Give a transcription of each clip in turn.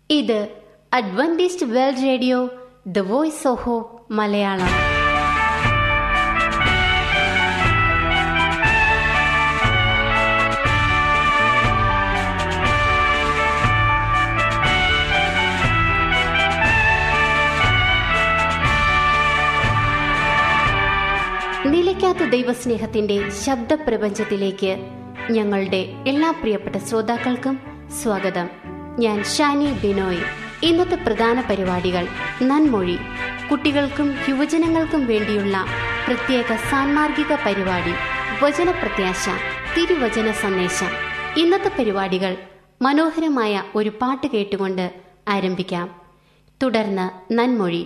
ഇത് Adventist World Radio the Voice of Hope Malayalam നിലയ്ക്കാത്ത ദൈവസ്നേഹത്തിന്റെ ശബ്ദപ്രപഞ്ചത്തിലേക്ക് ഞങ്ങളുടെ എല്ലാ പ്രിയപ്പെട്ട ശ്രോതാക്കൾക്കും സ്വാഗതം ഞാൻ ഷാനി ബിനോയ് ഇന്നത്തെ പ്രധാന പരിപാടികൾ നന്മൊഴി കുട്ടികൾക്കും യുവജനങ്ങൾക്കും വേണ്ടിയുള്ള പ്രത്യേക സാൻമാർഗിക പരിപാടി വചനപ്രത്യാശ തിരുവചന സന്ദേശം ഇന്നത്തെ പരിപാടികൾ മനോഹരമായ ഒരു പാട്ട് കേട്ടുകൊണ്ട് ആരംഭിക്കാം തുടർന്ന് നന്മൊഴി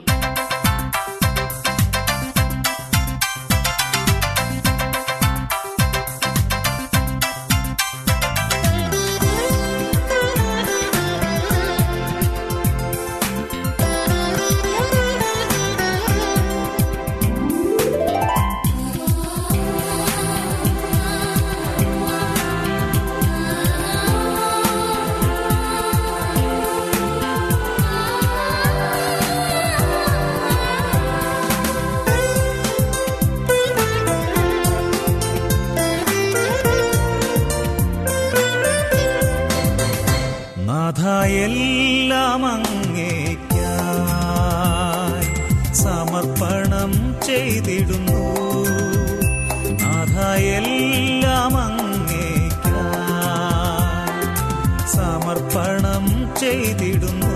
നാഥ എല്ലാം അങ്ങേക്കായി സമർപ്പണം ചെയ്തിടുന്നു നാഥ എല്ലാം അങ്ങേക്കായി സമർപ്പണം ചെയ്തിടുന്നു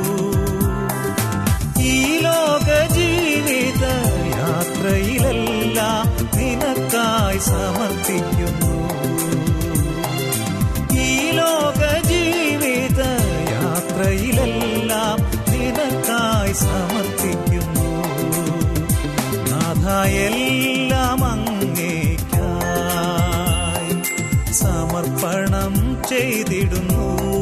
ഈ ലോക ജീവിത യാത്രയിലെല്ലാം നിനക്കായി സമർപ്പിക്കുന്നു ഈ ലോക ജീവിത യാത്രയിലെല്ലാം നിനക്കായി സമർപ്പിക്കുന്നു നാഥ എല്ലാം അങ്ങേക്കായി സമർപ്പണം ചെയ്തിടുന്നു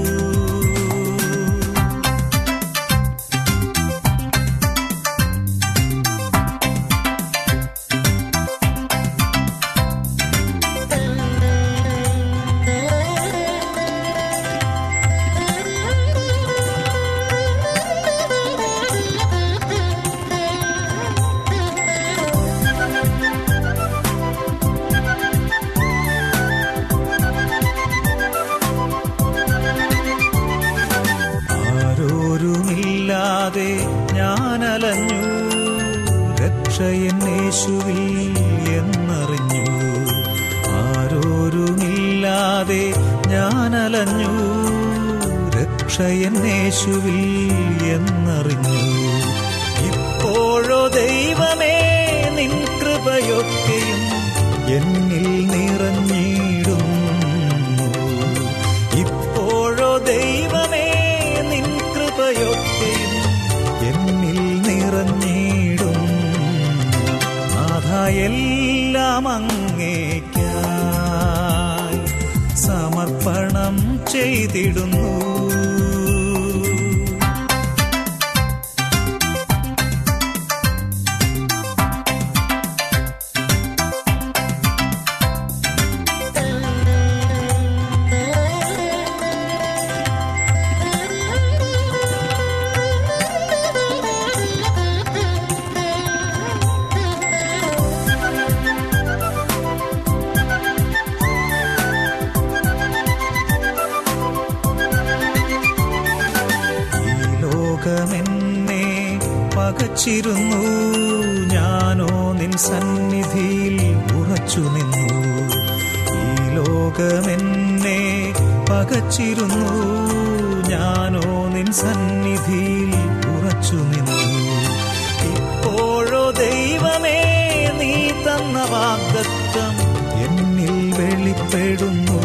ആരോരുമില്ലാതെ ഞാനലഞ്ഞു രക്ഷയെന്നേശുവിൽ എന്നറിഞ്ഞു ആരോരുമില്ലാതെ ഞാനലഞ്ഞു രക്ഷയെന്നേശുവിൽ എന്നറിഞ്ഞു ഇപ്പോഴോ ദൈവമേ നിൻ കൃപയൊക്കെയും എന്നിൽ നിറഞ്ഞിടുന്നു ഇപ്പോഴോ ദൈവമേ നിൻ കൃപയൊക്കെയും എന്നിൽ നിറഞ്ഞിടും നാഥ എല്ലാം അങ്ങേക്കായി സമർപ്പണം ചെയ്തിടുന്നു ഈ ലോകമെന്നെ പകച്ചിരുന്നു ഞാനോ നിൻ സന്നിധിയിൽ ഉറച്ചു നിന്നു ഈ ലോകമെന്നെ പകച്ചിരുന്നു ഞാനോ നിൻ സന്നിധിയിൽ ഉറച്ചു നിന്നു ഇപ്പോഴോ ദൈവമേ നീ തന്ന വാഗ്ദത്തം എന്നിൽ വെളിപ്പെടുന്നു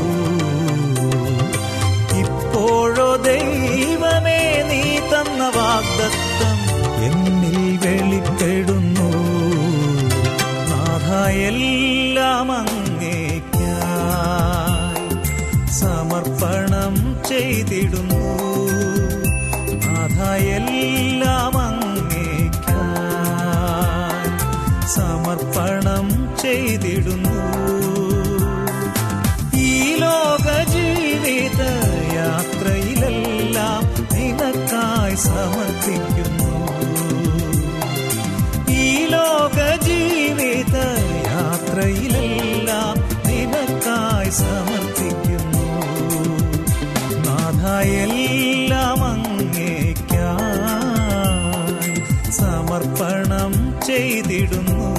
ഇപ്പോഴോ ദൈവമേ നീ തന്ന വാഗ്ദത്തം എന്നിൽ വെളിപ്പെടുന്നു നാഥ എല്ലാം അങ്ങേക്കായി സമർപ്പണം ചെയ്തിടുന്നു നാഥ എല്ലാം അങ്ങേക്കായി സമർപ്പണം ചെയ്തിടുന്നു ഈ ലോക ജീവിത യാത്രയിലെല്ലാം നിനക്കായി സമർപ്പിക്കുന്നു ഈ ലോക ജീവിത യാത്രയിലെല്ലാം നിനക്കായി സമർപ്പിക്കുന്നു നാഥ എല്ലാം അങ്ങേക്കായി സമർപ്പണം ചെയ്തിടുന്നു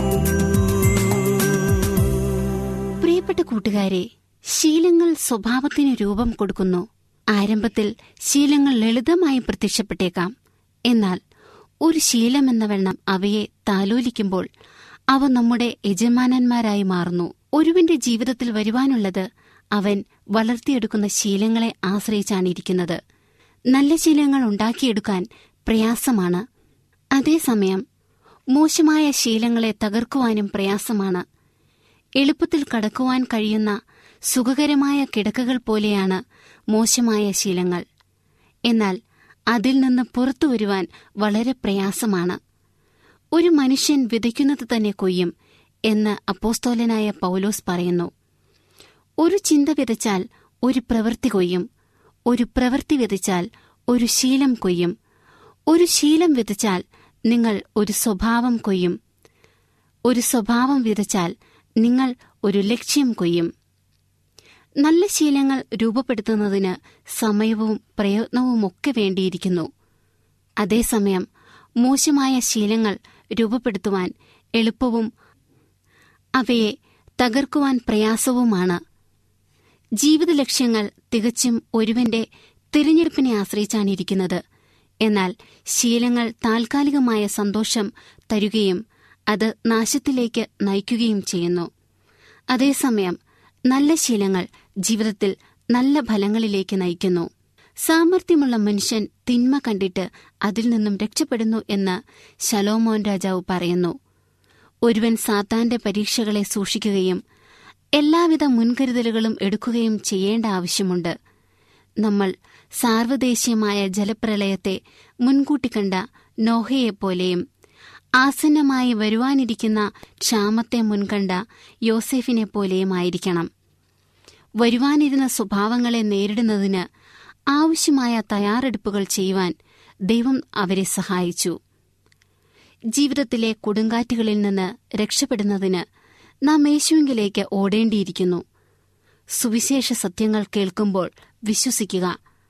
പ്രിയപ്പെട്ട കൂട്ടുകാരെ ശീലങ്ങൾ സ്വഭാവത്തിന് രൂപം കൊടുക്കുന്നു ആരംഭത്തിൽ ശീലങ്ങൾ ലളിതമായി പ്രത്യക്ഷപ്പെട്ടേക്കാം എന്നാൽ ഒരു ശീലമെന്ന വണ്ണം അവയെ താലോലിക്കുമ്പോൾ അവ നമ്മുടെ യജമാനന്മാരായി മാറുന്നു ഒരുവന്റെ ജീവിതത്തിൽ വരുവാനുള്ളത് അവൻ വളർത്തിയെടുക്കുന്ന ശീലങ്ങളെ ആശ്രയിച്ചാണിരിക്കുന്നത് നല്ല ശീലങ്ങൾ ഉണ്ടാക്കിയെടുക്കാൻ പ്രയാസമാണ് അതേസമയം മോശമായ ശീലങ്ങളെ തകർക്കുവാനും പ്രയാസമാണ് എളുപ്പത്തിൽ കടക്കുവാൻ കഴിയുന്ന സുഖകരമായ കിടക്കകൾ പോലെയാണ് മോശമായ ശീലങ്ങൾ എന്നാൽ അതിൽ നിന്ന് പുറത്തു വരുവാൻ വളരെ പ്രയാസമാണ് ഒരു മനുഷ്യൻ വിതയ്ക്കുന്നത് തന്നെ കൊയ്യും എന്ന് അപ്പോസ്തോലനായ പൗലോസ് പറയുന്നു ഒരു ചിന്ത വിതച്ചാൽ ഒരു പ്രവൃത്തി കൊയ്യും ഒരു പ്രവൃത്തി വിതച്ചാൽ ഒരു ശീലം കൊയ്യും ഒരു ശീലം വിതച്ചാൽ നിങ്ങൾ ഒരു സ്വഭാവം കൊയ്യും ഒരു സ്വഭാവം വിതച്ചാൽ നിങ്ങൾ ഒരു ലക്ഷ്യം കൊയ്യും നല്ല ശീലങ്ങൾ രൂപപ്പെടുത്തുന്നതിന് സമയവും പ്രയത്നവുമൊക്കെ വേണ്ടിയിരിക്കുന്നു അതേസമയം മോശമായ ശീലങ്ങൾ രൂപപ്പെടുത്തുവാൻ എളുപ്പവും അവയെ തകർക്കുവാൻ പ്രയാസവുമാണ് ജീവിത ലക്ഷ്യങ്ങൾ തികച്ചും ഒരുവന്റെ തിരഞ്ഞെടുപ്പിനെ ആശ്രയിച്ചാണിരിക്കുന്നത് എന്നാൽ ശീലങ്ങൾ താൽക്കാലികമായ സന്തോഷം തരുകയും അത് നാശത്തിലേക്ക് നയിക്കുകയും ചെയ്യുന്നു അതേസമയം നല്ല ശീലങ്ങൾ ജീവിതത്തിൽ നല്ല ഫലങ്ങളിലേക്ക് നയിക്കുന്നു സാമർഥ്യമുള്ള മനുഷ്യൻ തിന്മ കണ്ടിട്ട് അതിൽ നിന്നും രക്ഷപ്പെടുന്നു എന്ന് ശലോമോൻ രാജാവ് പറയുന്നു ഒരുവൻ സാത്താന്റെ പരീക്ഷകളെ സൂക്ഷിക്കുകയും എല്ലാവിധ മുൻകരുതലുകളും എടുക്കുകയും ചെയ്യേണ്ട ആവശ്യമുണ്ട് നമ്മൾ സാർവദേശീയമായ ജലപ്രളയത്തെ മുൻകൂട്ടി കണ്ട നോഹയെപ്പോലെയും ആസന്നമായി വരുവാനിരിക്കുന്ന ക്ഷാമത്തെ മുൻകണ്ട യോസെഫിനെ പോലെയും ആയിരിക്കണം വരുവാനിരുന്ന സ്വഭാവങ്ങളെ നേരിടുന്നതിന് ആവശ്യമായ തയ്യാറെടുപ്പുകൾ ചെയ്യുവാൻ ദൈവം അവരെ സഹായിച്ചു ജീവിതത്തിലെ കൊടുങ്കാറ്റുകളിൽ നിന്ന് രക്ഷപ്പെടുന്നതിന് നാം യേശുവിങ്കിലേക്ക് ഓടേണ്ടിയിരിക്കുന്നു സുവിശേഷ സത്യങ്ങൾ കേൾക്കുമ്പോൾ വിശ്വസിക്കുക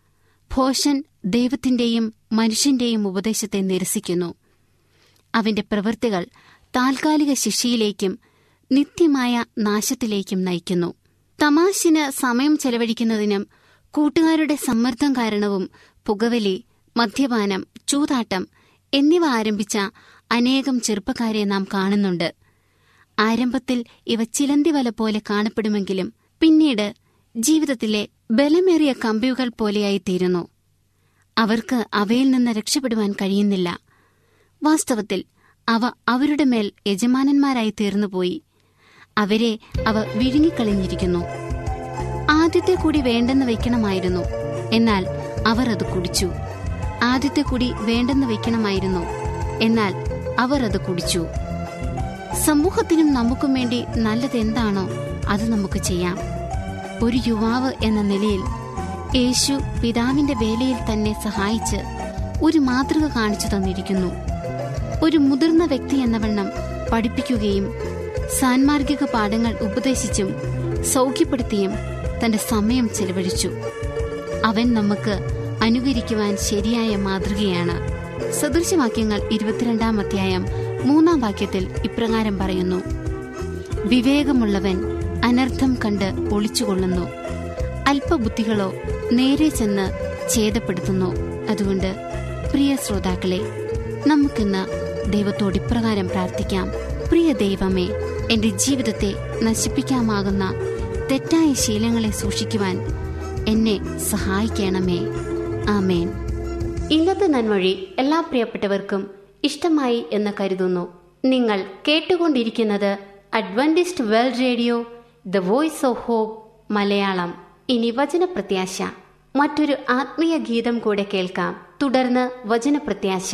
ഭോഷൻ ദൈവത്തിന്റെയും മനുഷ്യന്റെയും ഉപദേശത്തെ നിരസിക്കുന്നു അവന്റെ പ്രവൃത്തികൾ താൽക്കാലിക ശിക്ഷയിലേക്കും നിത്യമായ നാശത്തിലേക്കും നയിക്കുന്നു തമാശിന് സമയം ചെലവഴിക്കുന്നതിനും കൂട്ടുകാരുടെ സമ്മർദ്ദം കാരണവും പുകവലി മദ്യപാനം ചൂതാട്ടം എന്നിവ ആരംഭിച്ച അനേകം ചെറുപ്പക്കാരെ നാം കാണുന്നുണ്ട് ആരംഭത്തിൽ ഇവ ചിലന്തി വല പോലെ കാണപ്പെടുമെങ്കിലും പിന്നീട് ജീവിതത്തിലെ ബലമേറിയ കമ്പികൾ പോലെയായിത്തീരുന്നു അവർക്ക് അവയിൽ നിന്ന് രക്ഷപ്പെടുവാൻ കഴിയുന്നില്ല വാസ്തവത്തിൽ അവ അവരുടെ മേൽ യജമാനന്മാരായി തീർന്നുപോയി അവരെ അവ വിഴുങ്ങിക്കളഞ്ഞിരിക്കുന്നു ആദ്യത്തെ കൂടി വേണ്ടെന്ന് വെക്കണമായിരുന്നു എന്നാൽ അവർ അത് കുടിച്ചു ആദ്യത്തെ കൂടി വേണ്ടെന്ന് വെക്കണമായിരുന്നു എന്നാൽ അവർ അത് കുടിച്ചു സമൂഹത്തിനും നമുക്കും വേണ്ടി നല്ലതെന്താണോ അത് നമുക്ക് ചെയ്യാം ഒരു യുവാവ് എന്ന നിലയിൽ യേശു പിതാവിന്റെ വേലയിൽ തന്നെ സഹായിച്ച് ഒരു മാതൃക കാണിച്ചു തന്നിരിക്കുന്നു ഒരു മുതിർന്ന വ്യക്തി എന്ന വണ്ണം പഠിപ്പിക്കുകയും സാൻമാർഗിക പാഠങ്ങൾ ഉപദേശിച്ചും സൗഖ്യപ്പെടുത്തിയും തന്റെ സമയം ചെലവഴിച്ചു അവൻ നമുക്ക് അനുകരിക്കുവാൻ ശരിയായ മാതൃകയാണ് സദൃശവാക്യങ്ങൾ ഇരുപത്തിരണ്ടാം അധ്യായം മൂന്നാം വാക്യത്തിൽ ഇപ്രകാരം പറയുന്നു വിവേകമുള്ളവൻ അനർത്ഥം കണ്ട് ഒളിച്ചുകൊള്ളുന്നു അല്പബുദ്ധികളോ നേരെ ചെന്ന് ഛേദപ്പെടുത്തുന്നു അതുകൊണ്ട് പ്രിയ ശ്രോതാക്കളെ നമുക്കിന്ന് ദൈവത്തോട് ഇപ്രകാരം പ്രാർത്ഥിക്കാം പ്രിയ ദൈവമേ എന്റെ ജീവിതത്തെ നശിപ്പിക്കാമാകുന്ന തെറ്റായ ശീലങ്ങളെ സൂക്ഷിക്കുവാൻ എന്നെ സഹായിക്കണമേ ആമേൻ ഇന്നത്തെ നന്മൊഴി എല്ലാ പ്രിയപ്പെട്ടവർക്കും ഇഷ്ടമായി എന്ന് കരുതുന്നു നിങ്ങൾ കേട്ടുകൊണ്ടിരിക്കുന്നത് Adventist World Radio the Voice of Hope Malayalam ഇനി വചനപ്രത്യാശ മറ്റൊരു ആത്മീയ ഗീതം കൂടെ കേൾക്കാം തുടർന്ന് വചനപ്രത്യാശ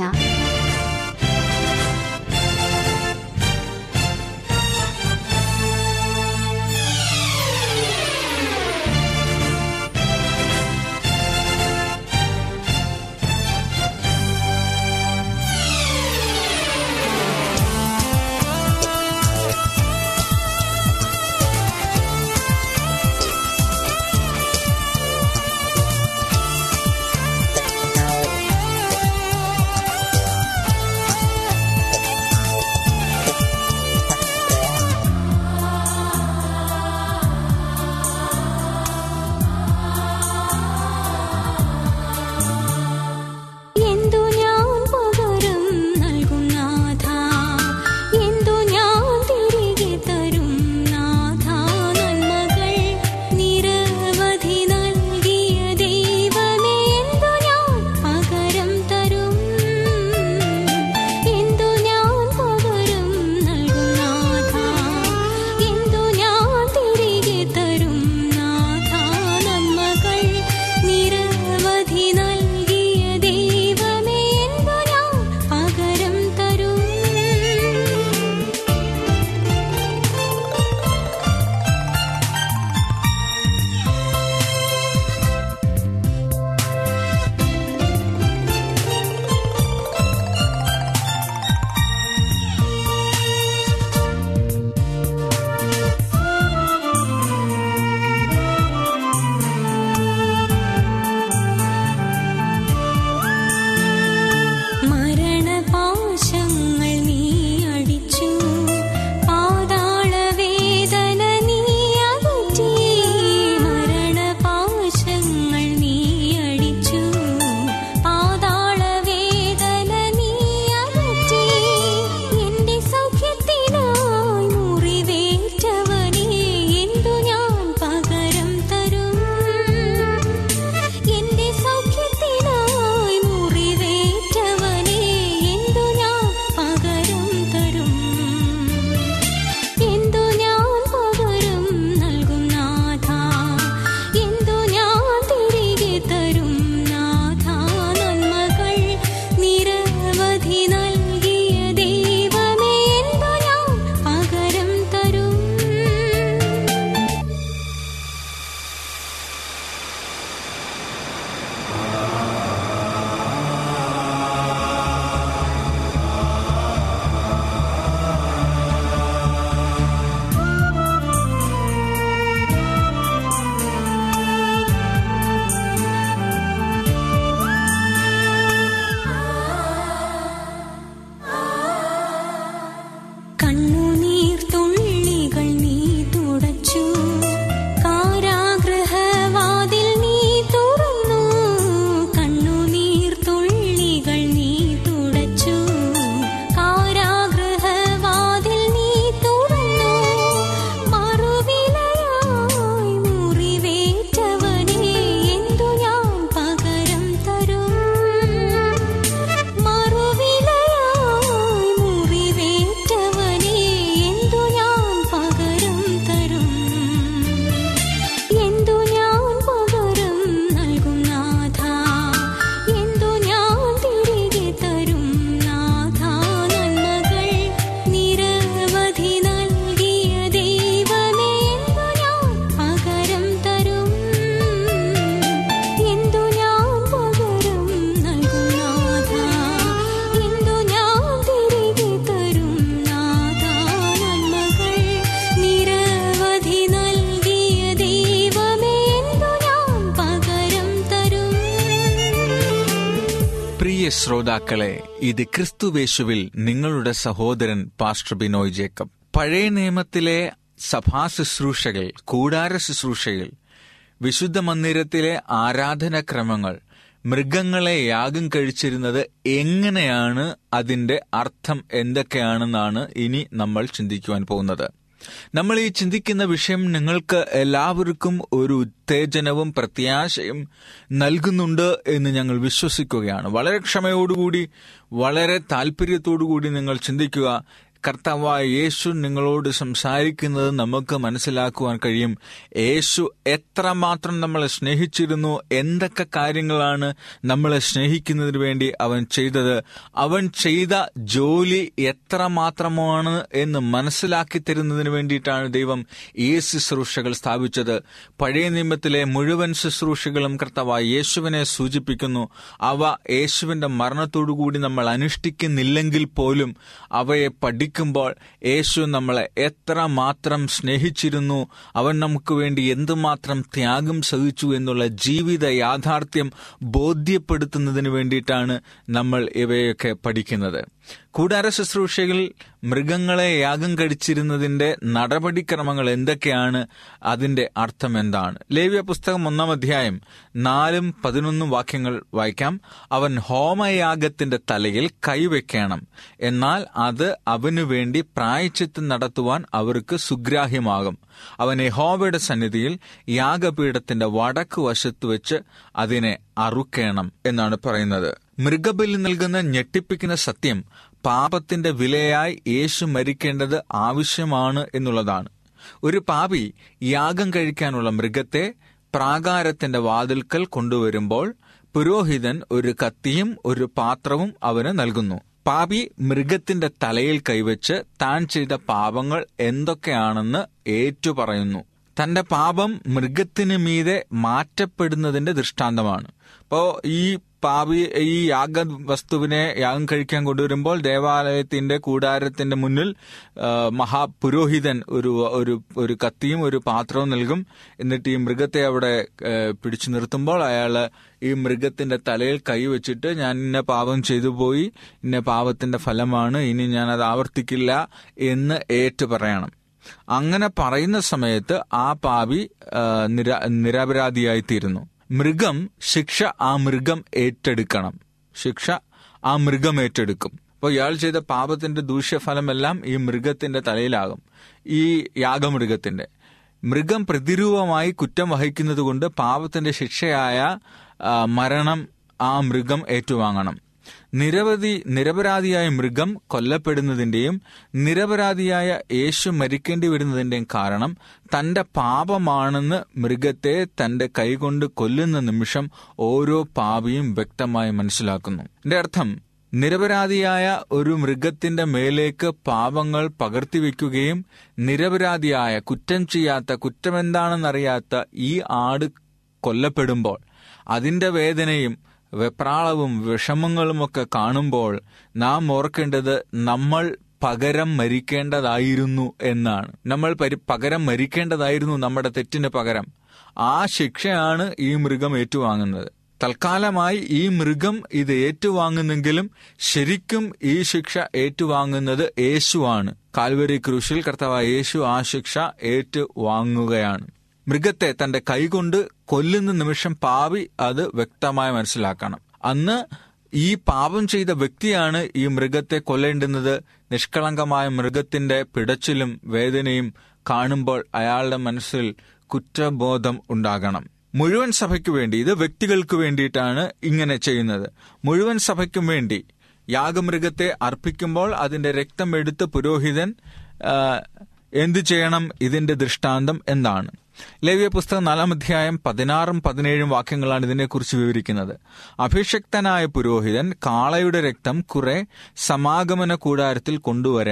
പ്രിയ ശ്രോതാക്കളെ ഇത് ക്രിസ്തുവേശുവിൽ നിങ്ങളുടെ സഹോദരൻ പാസ്റ്റർ ബിനോയ് ജേക്കബ് പഴയ നിയമത്തിലെ സഭാ ശുശ്രൂഷകൾ കൂടാര ശുശ്രൂഷകൾ വിശുദ്ധ മന്ദിരത്തിലെ ആരാധനാക്രമങ്ങൾ മൃഗങ്ങളെ യാഗം കഴിച്ചിരുന്നത് എങ്ങനെയാണ് അതിന്റെ അർത്ഥം എന്തൊക്കെയാണെന്നാണ് ഇനി നമ്മൾ ചിന്തിക്കുവാൻ പോകുന്നത് നമ്മൾ ഈ ചിന്തിക്കുന്ന വിഷയം നിങ്ങൾക്ക് എല്ലാവർക്കും ഒരു ഉത്തേജനവും പ്രത്യാശയും നൽകുന്നുണ്ട് എന്ന് ഞങ്ങൾ വിശ്വസിക്കുകയാണ് വളരെ ക്ഷമയോടുകൂടി വളരെ താല്പര്യത്തോടുകൂടി നിങ്ങൾ ചിന്തിക്കുക കർത്താവായ യേശു നിങ്ങളോട് സംസാരിക്കുന്നത് നമുക്ക് മനസ്സിലാക്കുവാൻ കഴിയും യേശു എത്രമാത്രം നമ്മളെ സ്നേഹിച്ചിരുന്നു എന്തൊക്കെ കാര്യങ്ങളാണ് നമ്മളെ സ്നേഹിക്കുന്നതിന് വേണ്ടി അവൻ ചെയ്തത് അവൻ ചെയ്ത ജോലി എത്രമാത്രമാണ് എന്ന് മനസ്സിലാക്കി തരുന്നതിന് വേണ്ടിയിട്ടാണ് ദൈവം ഈ ശുശ്രൂഷകൾ സ്ഥാപിച്ചത് പഴയ നിയമത്തിലെ മുഴുവൻ ശുശ്രൂഷകളും കർത്താവായ യേശുവിനെ സൂചിപ്പിക്കുന്നു അവ യേശുവിന്റെ മരണത്തോടുകൂടി നമ്മൾ അനുഷ്ഠിക്കുന്നില്ലെങ്കിൽ പോലും അവയെ പഠിക്കുമ്പോൾ യേശു നമ്മളെ എത്ര മാത്രം സ്നേഹിച്ചിരുന്നു അവൻ നമുക്ക് വേണ്ടി എന്തുമാത്രം ത്യാഗം സഹിച്ചു എന്നുള്ള ജീവിത യാഥാർത്ഥ്യം ബോധ്യപ്പെടുത്തുന്നതിന് വേണ്ടിയിട്ടാണ് നമ്മൾ ഇവയൊക്കെ പഠിക്കുന്നത് കൂടാര ശുശ്രൂഷകൾ മൃഗങ്ങളെ യാഗം കഴിച്ചിരുന്നതിന്റെ നടപടിക്രമങ്ങൾ എന്തൊക്കെയാണ് അതിന്റെ അർത്ഥം എന്താണ് ലേവ്യ പുസ്തകം ഒന്നാം അധ്യായം നാലും പതിനൊന്നും വാക്യങ്ങൾ വായിക്കാം അവൻ ഹോമയാഗത്തിന്റെ തലയിൽ കൈവയ്ക്കണം എന്നാൽ അത് അവനു വേണ്ടി പ്രായച്ചിത്തം നടത്തുവാൻ അവർക്ക് സുഗ്രാഹ്യമാകും അവൻ യഹോവയുടെ സന്നിധിയിൽ യാഗപീഠത്തിന്റെ വടക്ക് വശത്ത് വെച്ച് അതിനെ അറുക്കേണം എന്നാണ് പറയുന്നത് മൃഗബലി നൽകുന്ന ഞെട്ടിപ്പിക്കുന്ന സത്യം പാപത്തിന്റെ വിലയായി യേശു മരിക്കേണ്ടത് ആവശ്യമാണ് എന്നുള്ളതാണ് ഒരു പാപി യാഗം കഴിക്കാനുള്ള മൃഗത്തെ പ്രാകാരത്തിന്റെ വാതിൽക്കൽ കൊണ്ടുവരുമ്പോൾ പുരോഹിതൻ ഒരു കത്തിയും ഒരു പാത്രവും അവന് നൽകുന്നു പാപി മൃഗത്തിന്റെ തലയിൽ കൈവച്ച് താൻ ചെയ്ത പാപങ്ങൾ എന്തൊക്കെയാണെന്ന് ഏറ്റുപറയുന്നു തന്റെ പാപം മൃഗത്തിന് മീതെ മാറ്റപ്പെടുന്നതിന്റെ ദൃഷ്ടാന്തമാണ് അപ്പോ ഈ പാപി ഈ യാഗ വസ്തുവിനെ യാഗം കഴിക്കാൻ കൊണ്ടുവരുമ്പോൾ ദേവാലയത്തിന്റെ കൂടാരത്തിന്റെ മുന്നിൽ ആ, മഹാപുരോഹിതൻ ഒരു ഒരു ഒരു കത്തിയും ഒരു പാത്രവും നൽകും എന്നിട്ട് ഈ മൃഗത്തെ അവിടെ ഏ, പിടിച്ചു നിർത്തുമ്പോൾ അയാള് ഈ മൃഗത്തിന്റെ തലയിൽ കൈ വെച്ചിട്ട് ഞാൻ ഇന്ന പാപം ചെയ്തു പോയി ഇന്ന പാപത്തിന്റെ ഫലമാണ് ഇനി ഞാൻ അത് ആവർത്തിക്കില്ല എന്ന് ഏറ്റു പറയണം അങ്ങനെ പറയുന്ന സമയത്ത് ആ പാപി ആ, നിര നിരപരാധിയായി തീരുന്നു മൃഗം ശിക്ഷ ആ മൃഗം ഏറ്റെടുക്കണം ശിക്ഷ ആ മൃഗം ഏറ്റെടുക്കും അപ്പോൾ ഇയാൾ ചെയ്ത പാപത്തിന്റെ ദൂഷ്യഫലമെല്ലാം ഈ മൃഗത്തിന്റെ തലയിലാകും ഈ യാഗമൃഗത്തിന്റെ മൃഗം പ്രതിരൂപമായി കുറ്റം വഹിക്കുന്നത് കൊണ്ട് പാപത്തിന്റെ ശിക്ഷയായ ആ, മരണം ആ മൃഗം ഏറ്റുവാങ്ങണം നിരവധി നിരപരാധിയായ മൃഗം കൊല്ലപ്പെടുന്നതിന്റെയും നിരപരാധിയായ യേശു മരിക്കേണ്ടി വരുന്നതിന്റെയും കാരണം തന്റെ പാപമാണെന്ന് മൃഗത്തെ തന്റെ കൈകൊണ്ട് കൊല്ലുന്ന നിമിഷം ഓരോ പാപിയും വ്യക്തമായി മനസ്സിലാക്കുന്നു എന്റെ അർത്ഥം നിരപരാധിയായ ഒരു മൃഗത്തിന്റെ മേലേക്ക് പാപങ്ങൾ പകർത്തിവെക്കുകയും നിരപരാധിയായ കുറ്റം ചെയ്യാത്ത കുറ്റമെന്താണെന്നറിയാത്ത ഈ ആട് കൊല്ലപ്പെടുമ്പോൾ അതിന്റെ വേദനയും വെപ്രാളവും വിഷമങ്ങളുമൊക്കെ കാണുമ്പോൾ നാം ഓർക്കേണ്ടത് നമ്മൾ പകരം മരിക്കേണ്ടതായിരുന്നു എന്നാണ് നമ്മൾ പരി- പകരം മരിക്കേണ്ടതായിരുന്നു നമ്മുടെ തെറ്റിന് പകരം ആ ശിക്ഷയാണ് ഈ മൃഗം ഏറ്റുവാങ്ങുന്നത് തൽക്കാലമായി ഈ മൃഗം ഇത് ഏറ്റുവാങ്ങുന്നെങ്കിലും ശരിക്കും ഈ ശിക്ഷ ഏറ്റുവാങ്ങുന്നത് യേശുവാണ് കാൽവരി ക്രൂശിൽ കർത്താവായ യേശു ആ ശിക്ഷ ഏറ്റുവാങ്ങുകയാണ് മൃഗത്തെ തന്റെ കൈകൊണ്ട് കൊല്ലുന്ന നിമിഷം പാവി അത് വ്യക്തമായി മനസ്സിലാക്കണം അന്ന് ഈ പാപം ചെയ്ത വ്യക്തിയാണ് ഈ മൃഗത്തെ കൊല്ലേണ്ടുന്നത് നിഷ്കളങ്കമായ മൃഗത്തിന്റെ പിടച്ചിലും വേദനയും കാണുമ്പോൾ അയാളുടെ മനസ്സിൽ കുറ്റബോധം ഉണ്ടാകണം മുഴുവൻ സഭയ്ക്ക് വേണ്ടി ഇത് വ്യക്തികൾക്ക് വേണ്ടിയിട്ടാണ് ഇങ്ങനെ ചെയ്യുന്നത് മുഴുവൻ സഭയ്ക്കും വേണ്ടി യാഗമൃഗത്തെ അർപ്പിക്കുമ്പോൾ അതിന്റെ രക്തം എടുത്ത് പുരോഹിതൻ ആ, എന്തു ചെയ്യണം ഇതിന്റെ ദൃഷ്ടാന്തം എന്താണ് ലേവ്യ പുസ്തകം നാലാം അധ്യായം പതിനാറും പതിനേഴും വാക്യങ്ങളാണ് ഇതിനെക്കുറിച്ച് വിവരിക്കുന്നത് അഭിഷക്തനായ പുരോഹിതൻ കാളയുടെ രക്തം കുറെ സമാഗമന കൂടാരത്തിൽ കൊണ്ടുവരണം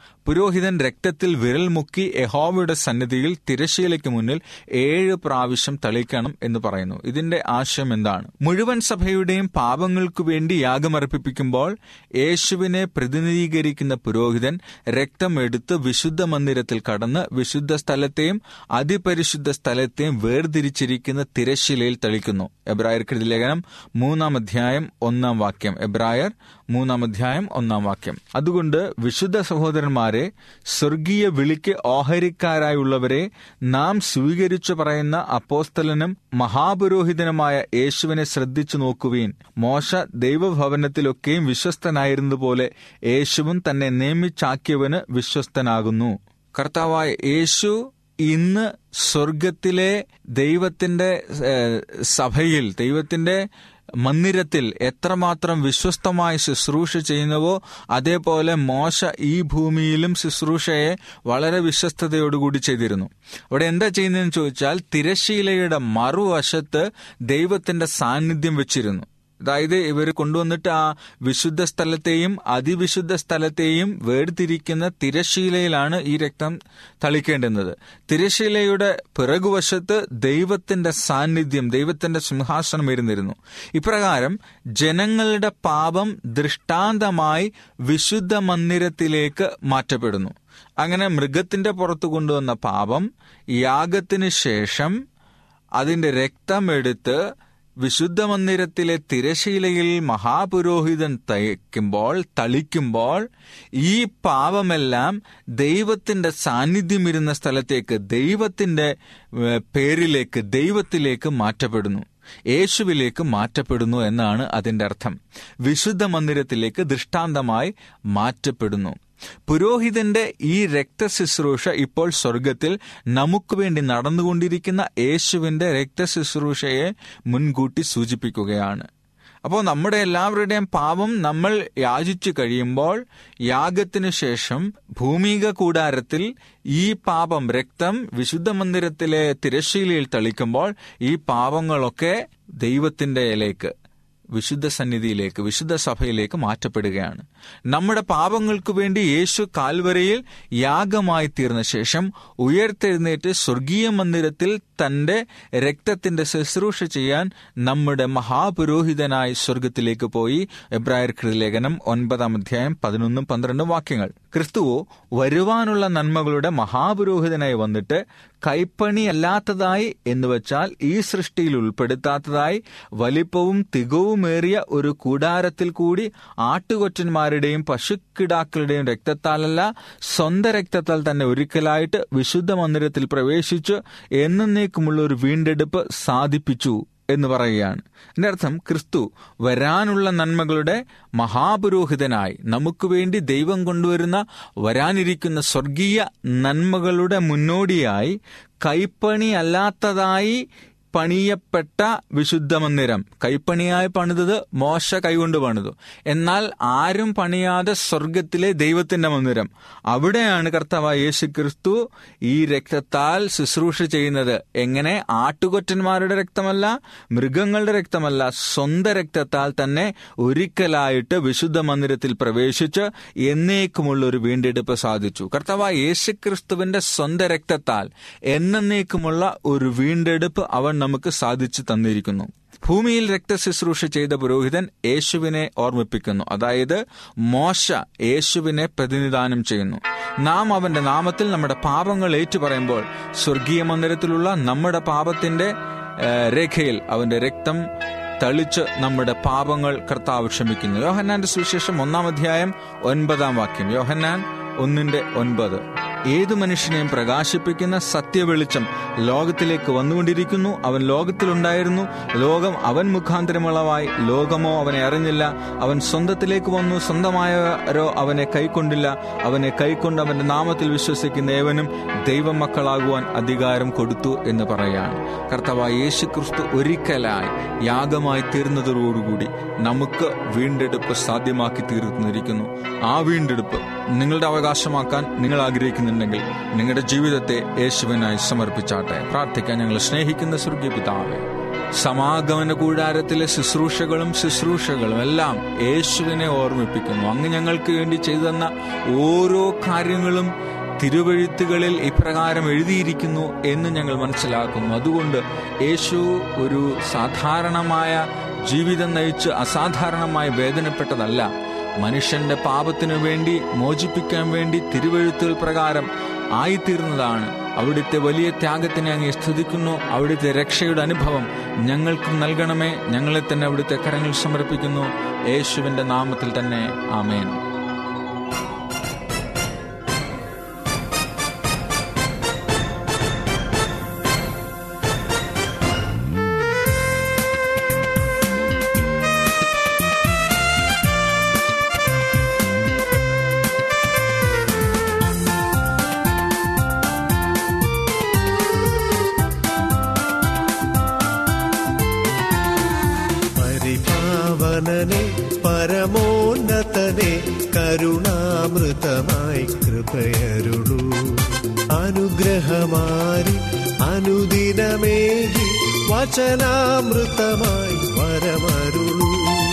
പുരോഹിതൻ രക്തത്തിൽ വിരൽ മുക്കി യഹോവയുടെ സന്നിധിയിൽ തിരശീലയ്ക്ക് മുന്നിൽ ഏഴ് പ്രാവശ്യം തളിക്കണം എന്ന് പറയുന്നു ഇതിന്റെ ആശയം എന്താണ് മുഴുവൻ സഭയുടെയും പാപങ്ങൾക്കു വേണ്ടി യാഗമർപ്പിക്കുമ്പോൾ യേശുവിനെ പ്രതിനിധീകരിക്കുന്ന പുരോഹിതൻ രക്തം എടുത്ത് വിശുദ്ധ മന്ദിരത്തിൽ കടന്ന് വിശുദ്ധ സ്ഥലത്തെയും അതിപരിശുദ്ധ സ്ഥലത്തെയും വേർതിരിച്ചിരിക്കുന്ന തിരശീലയിൽ തളിക്കുന്നു എബ്രായർക്കെഴുതി ലേഖനം മൂന്നാം അധ്യായം ഒന്നാം വാക്യം എബ്രായർ മൂന്നാം അധ്യായം ഒന്നാം വാക്യം അതുകൊണ്ട് വിശുദ്ധ സഹോദരന്മാരെ സ്വർഗീയ വിളിക്ക് ഓഹരിക്കാരായുള്ളവരെ നാം സ്വീകരിച്ചു പറയുന്ന അപ്പോസ്തലനും മഹാപുരോഹിതനുമായ യേശുവിനെ ശ്രദ്ധിച്ചു നോക്കുവീൻ മോശ ദൈവഭവനത്തിലൊക്കെയും വിശ്വസ്തനായിരുന്നതുപോലെ യേശുവും തന്നെ നിയമിച്ചാക്കിയവന് വിശ്വസ്തനാകുന്നു കർത്താവായ യേശു ഇന്ന് സ്വർഗത്തിലെ ദൈവത്തിന്റെ ഏഹ്, സഭയിൽ ദൈവത്തിന്റെ മന്ദിരത്തിൽ എത്രമാത്രം വിശ്വസ്തമായി ശുശ്രൂഷ ചെയ്യുന്നുവോ അതേപോലെ മോശ ഈ ഭൂമിയിലും ശുശ്രൂഷയെ വളരെ വിശ്വസ്തയോടുകൂടി ചെയ്തിരുന്നു അവിടെ എന്താ ചെയ്യുന്നതെന്ന് ചോദിച്ചാൽ തിരശീലയുടെ മറുവശത്ത് ദൈവത്തിന്റെ സാന്നിധ്യം വെച്ചിരുന്നു അതായത് ഇവർ കൊണ്ടുവന്നിട്ട് ആ വിശുദ്ധ സ്ഥലത്തെയും അതിവിശുദ്ധ സ്ഥലത്തെയും വേർതിരിക്കുന്ന തിരശീലയിലാണ് ഈ രക്തം തളിക്കേണ്ടുന്നത് തിരശീലയുടെ പിറകുവശത്ത് ദൈവത്തിന്റെ സാന്നിധ്യം ദൈവത്തിന്റെ സിംഹാസനം ഇരുന്നിരുന്നു ഇപ്രകാരം ജനങ്ങളുടെ പാപം ദൃഷ്ടാന്തമായി വിശുദ്ധ മന്ദിരത്തിലേക്ക് മാറ്റപ്പെടുന്നു അങ്ങനെ മൃഗത്തിന്റെ പുറത്തു കൊണ്ടുവന്ന പാപം യാഗത്തിന് ശേഷം അതിന്റെ രക്തമെടുത്ത് വിശുദ്ധ മന്ദിരത്തിലെ തിരശീലയിൽ മഹാപുരോഹിതൻ തയ്ക്കുമ്പോൾ തളിക്കുമ്പോൾ ഈ പാപമെല്ലാം ദൈവത്തിന്റെ സാന്നിധ്യം ഇരുന്ന സ്ഥലത്തേക്ക് ദൈവത്തിന്റെ ഏഹ്, പേരിലേക്ക് ദൈവത്തിലേക്ക് മാറ്റപ്പെടുന്നു യേശുവിലേക്ക് മാറ്റപ്പെടുന്നു എന്നാണ് അതിന്റെ അർത്ഥം വിശുദ്ധ മന്ദിരത്തിലേക്ക് ദൃഷ്ടാന്തമായി മാറ്റപ്പെടുന്നു പുരോഹിതന്റെ ഈ രക്തശുശ്രൂഷ ഇപ്പോൾ സ്വർഗത്തിൽ നമുക്ക് വേണ്ടി നടന്നുകൊണ്ടിരിക്കുന്ന യേശുവിന്റെ രക്തശുശ്രൂഷയെ മുൻകൂട്ടി സൂചിപ്പിക്കുകയാണ് അപ്പോൾ നമ്മുടെ എല്ലാവരുടെയും പാപം നമ്മൾ യാചിച്ചു കഴിയുമ്പോൾ യാഗത്തിനു ശേഷം ഭൂമിക കൂടാരത്തിൽ ഈ പാപം രക്തം വിശുദ്ധ മന്ദിരത്തിലെ തിരശ്ശീലയിൽ തളിക്കുമ്പോൾ ഈ പാപങ്ങളൊക്കെ ദൈവത്തിൻ്റെയിലേക്ക് വിശുദ്ധ സന്നിധിയിലേക്ക് വിശുദ്ധ സഭയിലേക്ക് മാറ്റപ്പെടുകയാണ് നമ്മുടെ പാപങ്ങൾക്ക് വേണ്ടി യേശു കാൽവരയിൽ യാഗമായി തീർന്ന ശേഷം ഉയർത്തെഴുന്നേറ്റ് സ്വർഗീയ മന്ദിരത്തിൽ തന്റെ രക്തത്തിന്റെ ശുശ്രൂഷ ചെയ്യാൻ നമ്മുടെ മഹാപുരോഹിതനായി സ്വർഗത്തിലേക്ക് പോയി എബ്രായർ ലേഖനം ഒൻപതാം അധ്യായം പതിനൊന്നും പന്ത്രണ്ടും വാക്യങ്ങൾ ക്രിസ്തുവോ വരുവാനുള്ള നന്മകളുടെ മഹാപുരോഹിതനായി വന്നിട്ട് കൈപ്പണിയല്ലാത്തതായി എന്ന് വെച്ചാൽ ഈ സൃഷ്ടിയിൽ ഉൾപ്പെടുത്താത്തതായി വലിപ്പവും തികവുമേറിയ ഒരു കൂടാരത്തിൽ കൂടി ആട്ടുകൊറ്റന്മാരുടെയും പശുക്കിടാക്കളുടെയും രക്തത്താലല്ല സ്വന്തം രക്തത്താൽ തന്നെ ഒരിക്കലായിട്ട് വിശുദ്ധ മന്ദിരത്തിൽ പ്രവേശിച്ച് എന്നേക്കുമുള്ള ഒരു വീണ്ടെടുപ്പ് സാധിപ്പിച്ചു എന്ന് പറയുകയാണ് എന്റെ അർത്ഥം ക്രിസ്തു വരാനുള്ള നന്മകളുടെ മഹാപുരോഹിതനായി നമുക്ക് വേണ്ടി ദൈവം കൊണ്ടുവരുന്ന വരാനിരിക്കുന്ന സ്വർഗീയ നന്മകളുടെ മുന്നോടിയായി കൈപ്പണി അല്ലാത്തതായി പണിയപ്പെട്ട വിശുദ്ധ മന്ദിരം കൈപ്പണിയായി പണിതത് മോശ കൈകൊണ്ട് പണിതു എന്നാൽ ആരും പണിയാതെ സ്വർഗത്തിലെ ദൈവത്തിന്റെ മന്ദിരം അവിടെയാണ് കർത്താവായ യേശു ക്രിസ്തു ഈ രക്തത്താൽ ശുശ്രൂഷ ചെയ്യുന്നത് എങ്ങനെ ആട്ടുകൊറ്റന്മാരുടെ രക്തമല്ല മൃഗങ്ങളുടെ രക്തമല്ല സ്വന്തം രക്തത്താൽ തന്നെ ഒരിക്കലായിട്ട് വിശുദ്ധ മന്ദിരത്തിൽ പ്രവേശിച്ച് എന്നേക്കുമുള്ള ഒരു വീണ്ടെടുപ്പ് സാധിച്ചു കർത്താവായ യേശു ക്രിസ്തുവിന്റെ സ്വന്തം രക്തത്താൽ എന്നേക്കുമുള്ള ഒരു വീണ്ടെടുപ്പ് അവൻ നമുക്ക് സാധിച്ചു തന്നിരിക്കുന്നു ഭൂമിയിൽ രക്തശുശ്രൂഷ ചെയ്ത പുരോഹിതൻ യേശുവിനെ ഓർമ്മിപ്പിക്കുന്നു അതായത് മോശ യേശുവിനെ പ്രതിനിധാനം ചെയ്യുന്നു നാം അവന്റെ നാമത്തിൽ നമ്മുടെ പാപങ്ങൾ ഏറ്റുപറയുമ്പോൾ സ്വർഗീയ മന്ദിരത്തിലുള്ള നമ്മുടെ പാപത്തിന്റെ ഏഹ്, രേഖയിൽ അവന്റെ രക്തം തളിച്ച് നമ്മുടെ പാപങ്ങൾ കർത്താവ് ക്ഷമിക്കുന്നു യോഹന്നാന്റെ സുവിശേഷം ഒന്നാം അധ്യായം ഒൻപതാം വാക്യം യോഹന്നാൻ ഒന്നിന്റെ ഒൻപത് ഏതു മനുഷ്യനെയും പ്രകാശിപ്പിക്കുന്ന സത്യവെളിച്ചം ലോകത്തിലേക്ക് വന്നുകൊണ്ടിരിക്കുന്നു അവൻ ലോകത്തിലുണ്ടായിരുന്നു ലോകം അവൻ മുഖാന്തരമുള്ളവായി ലോകമോ അവനെ അറിഞ്ഞില്ല അവൻ സ്വന്തത്തിലേക്ക് വന്നു സ്വന്തമായവരോ അവനെ കൈക്കൊണ്ടില്ല അവനെ കൈക്കൊണ്ട് അവന്റെ നാമത്തിൽ വിശ്വസിക്കുന്ന ഏവനും ദൈവമക്കളാകുവാൻ അധികാരം കൊടുത്തു എന്ന് പറയാണ് കർത്താവായ യേശു ക്രിസ്തു ഒരിക്കലായി യാഗമായി തീർന്നതോടുകൂടി നമുക്ക് വീണ്ടെടുപ്പ് സാധ്യമാക്കി തീർന്നിരിക്കുന്നു ആ വീണ്ടെടുപ്പ് നിങ്ങളുടെ അവകാശമാക്കാൻ നിങ്ങൾ ആഗ്രഹിക്കുന്നുണ്ടെങ്കിൽ നിങ്ങളുടെ ജീവിതത്തെ യേശുവിനായി സമർപ്പിച്ചാട്ടെ പ്രാർത്ഥിക്കാൻ ഞങ്ങൾ സ്നേഹിക്കുന്ന സ്വർഗീയ പിതാവേ സമാഗമന കൂടാരത്തിലെ ശുശ്രൂഷകളും ശുശ്രൂഷകളും എല്ലാം യേശുവിനെ ഓർമ്മിപ്പിക്കുന്നു അങ്ങ് ഞങ്ങൾക്ക് വേണ്ടി ചെയ്തു തന്ന ഓരോ കാര്യങ്ങളും തിരുവഴുത്തുകളിൽ ഇപ്രകാരം എഴുതിയിരിക്കുന്നു എന്ന് ഞങ്ങൾ മനസ്സിലാക്കുന്നു അതുകൊണ്ട് യേശു ഒരു സാധാരണമായ ജീവിതം നയിച്ച് അസാധാരണമായി വേദനപ്പെട്ടതല്ല മനുഷ്യന്റെ പാപത്തിനു വേണ്ടി മോചിപ്പിക്കാൻ വേണ്ടി തിരുവഴുത്തുകൾ പ്രകാരം ആയിത്തീർന്നതാണ് അവിടുത്തെ വലിയ ത്യാഗത്തിനെ അങ്ങ് സ്തുതിക്കുന്നു അവിടുത്തെ രക്ഷയുടെ അനുഭവം ഞങ്ങൾക്ക് നൽകണമേ ഞങ്ങളെ തന്നെ അവിടുത്തെ കരങ്ങൾ സമർപ്പിക്കുന്നു യേശുവിന്റെ നാമത്തിൽ തന്നെ ആമേൻ പരിപാവനനെ പരമോന്നതനെ കരുണാമൃതമായി കൃപയരുളൂ അനുഗ്രഹമാരി അനുദിനമേകി വചനാമൃതമായി വരമരുളൂ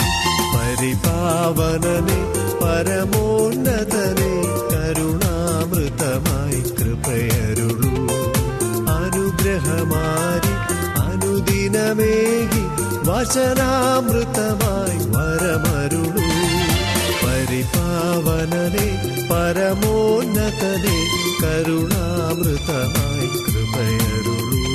പരിപാവനനെ പരമോന്നതനെ കരുണാമൃതമായി കൃപയരുളൂ അനുഗ്രഹമാരി അനുദിനമേകി വചനാമൃതമായി വരമരുളൂ പരിപാവനനെ പരമോന്നതനെ കരുണാമൃതമായി കൃപയരുളൂ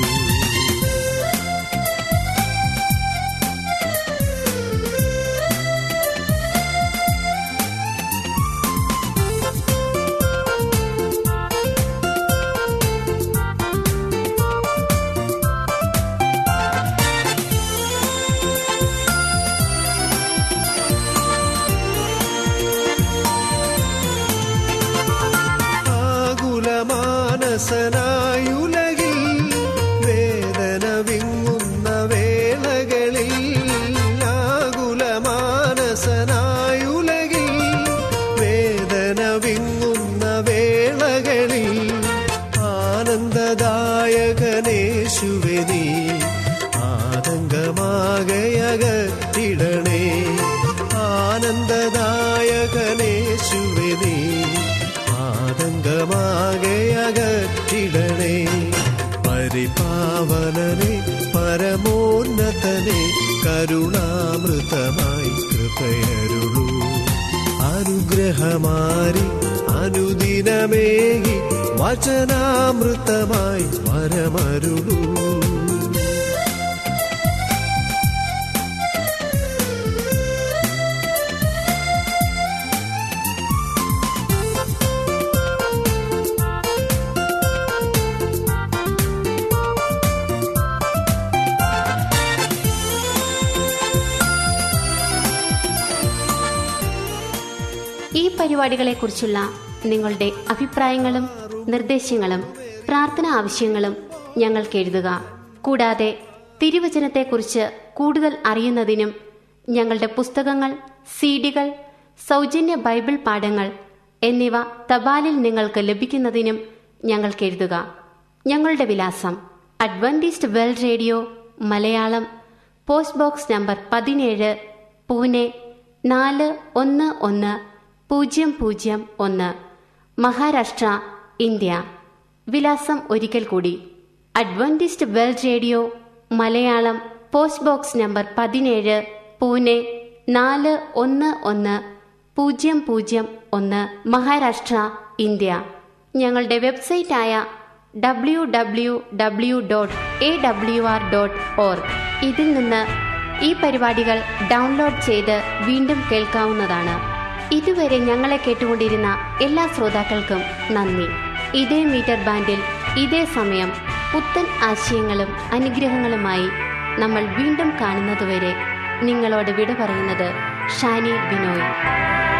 ആകുലമാനസനായുലകിൽ വേദന വിങ്ങുന്ന വേളകളിൽ ആകുലമാനസനായുലകിൽ വേദന വിങ്ങുന്ന വേളകളിൽ ആനന്ദദായകനേശുവെ നീ ആതങ്കമാകയകത്തിടണേ ആനന്ദദായകനേശുവെ നീ ആതങ്കമാകയകത്തിടണേ പരിപാവനനെ പരമോന്നതനെ കരുണാമൃതമായി കൃപയരുളൂ അനുഗ്രഹമാരി അനുദിനമേകി വചനാമൃതമായി വരമരുളൂ ഈ പരിപാടികളെക്കുറിച്ചുള്ള നിങ്ങളുടെ അഭിപ്രായങ്ങളും നിർദ്ദേശങ്ങളും പ്രാർത്ഥന ആവശ്യങ്ങളും ഞങ്ങൾക്ക് എഴുതുക കൂടാതെ തിരുവചനത്തെക്കുറിച്ച് കൂടുതൽ അറിയുന്നതിനും ഞങ്ങളുടെ പുസ്തകങ്ങൾ സീഡികൾ സൗജന്യ ബൈബിൾ പാഠങ്ങൾ എന്നിവ തപാലിൽ നിങ്ങൾക്ക് ലഭിക്കുന്നതിനും ഞങ്ങൾക്ക് എഴുതുക ഞങ്ങളുടെ വിലാസം Adventist world radio Malayalam post box number പതിനേഴ് പൂനെ നാല് ഒന്ന് ഒന്ന് പൂജ്യം പൂജ്യം ഒന്ന് മഹാരാഷ്ട്ര ഇന്ത്യ വിലാസം ഒരിക്കൽ കൂടി Adventist world radio Malayalam post box number പതിനേഴ് പൂനെ നാല് ഒന്ന് ഒന്ന് പൂജ്യം പൂജ്യം ഒന്ന് മഹാരാഷ്ട്ര ഇന്ത്യ ഞങ്ങളുടെ വെബ്സൈറ്റായ W W W dot A W R dot org ഇതിൽ നിന്ന് ഈ പരിപാടികൾ ഡൗൺലോഡ് ചെയ്ത് വീണ്ടും കേൾക്കാവുന്നതാണ് ഇതുവരെ ഞങ്ങളെ കേട്ടുകൊണ്ടിരുന്ന എല്ലാ ശ്രോതാക്കൾക്കും നന്ദി ഇതേ മീറ്റർ ബാൻഡിൽ ഇതേ സമയം പുത്തൻ ആശയങ്ങളും അനുഗ്രഹങ്ങളുമായി നമ്മൾ വീണ്ടും കാണുന്നതുവരെ നിങ്ങളോട് വിട പറയുന്നത് ഷാനി ബിനോയ്